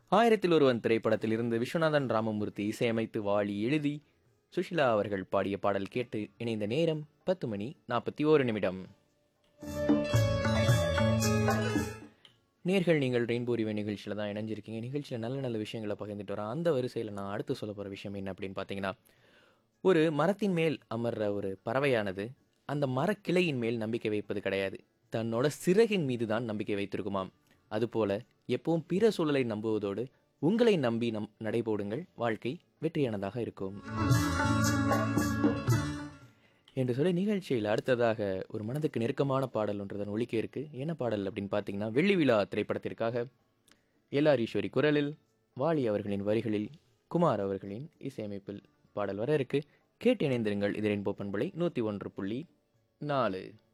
ஆயிரத்தில் ஒருவன் திரைப்படத்தில் இருந்து விஸ்வநாதன் ராமமூர்த்தி இசையமைத்து வாழி எழுதி சுஷிலா அவர்கள் பாடிய பாடல் கேட்டு இணைந்த நேரம் பத்து மணி நாற்பத்தி ஓரு நிமிடம் நேர்கள் நீங்கள் ரெயின்போ ரிவே நிகழ்ச்சியில் தான் இணைஞ்சிருக்கீங்க நிகழ்ச்சியில் நல்ல நல்ல விஷயங்களை பகிர்ந்துட்டு வரேன் அந்த வரிசையில் நான் அடுத்து சொல்ல போகிற விஷயம் என்ன அப்படின்னு பார்த்தீங்கன்னா ஒரு மரத்தின் மேல் அமர்ற ஒரு பறவையானது அந்த மரக்கிளையின் மேல் நம்பிக்கை வைப்பது கிடையாது தன்னோட சிறகின் மீது தான் நம்பிக்கை வைத்திருக்குமாம் அதுபோல எப்பவும் பிற சூழலை நம்புவதோடு உங்களை நம்பி நம் நடைபோடுங்கள் வாழ்க்கை வெற்றியானதாக இருக்கும் என்று சொல்லி நிகழ்ச்சியில் அடுத்ததாக ஒரு மனதுக்கு நெருக்கமான பாடல் ஒன்றுதான் ஒலிக்க இருக்கு என்ன பாடல் அப்படின்னு பார்த்தீங்கன்னா வெள்ளி விழா திரைப்படத்திற்காக எல்ஆர் ஈஸ்வரி குரலில் வாலி அவர்களின் வரிகளில் குமார் அவர்களின் இசையமைப்பில் பாடல் வர இருக்கு கேட்டு இணைந்திருங்கள் இதரின் போப்பன்பலை நூற்றி ஒன்று புள்ளி நாலு